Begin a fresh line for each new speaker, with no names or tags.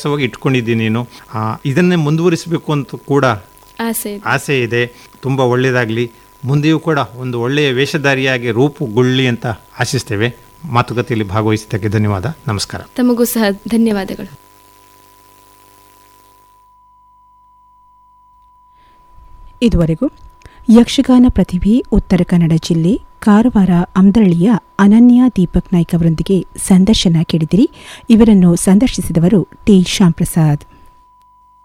ಹವ್ಯಾಸವಾಗಿ ಇಟ್ಕೊಂಡಿದ್ದೀನಿ ನೀನು ಆ, ಇದನ್ನೇ ಮುಂದುವರಿಸಬೇಕು ಅಂತ ಕೂಡ
ಆಸೆ ಇದೆ.
ಆಸೆ ಇದೆ ತುಂಬ ಒಳ್ಳೆಯದಾಗಲಿ ಮುಂದೆಯೂ ಕೂಡ ಒಂದು ಒಳ್ಳೆಯ ವೇಷಧಾರಿಯಾಗಿ ರೂಪುಗೊಳ್ಳಿ ಅಂತ ಆಶಿಸ್ತೇವೆ ಮಾತುಕತೆಯಲ್ಲಿ ಭಾಗವಹಿಸಿದ್ದಕ್ಕೆ ಧನ್ಯವಾದ ನಮಸ್ಕಾರ
ತಮಗೂ ಸಹ ಧನ್ಯವಾದಗಳು
ಇದುವರೆಗೂ ಯಕ್ಷಗಾನ ಪ್ರತಿಭೆ ಉತ್ತರ ಕನ್ನಡ ಜಿಲ್ಲೆ ಕಾರವಾರ ಅಮ್ದಳ್ಳಿಯ ಅನನ್ಯ ದೀಪಕ್ ನಾಯ್ಕ್ ಅವರೊಂದಿಗೆ ಸಂದರ್ಶನ ಕೇಳಿದಿರಿ ಇವರನ್ನು ಸಂದರ್ಶಿಸಿದವರು ಟಿ ಶ್ಯಾಂಪ್ರಸಾದ್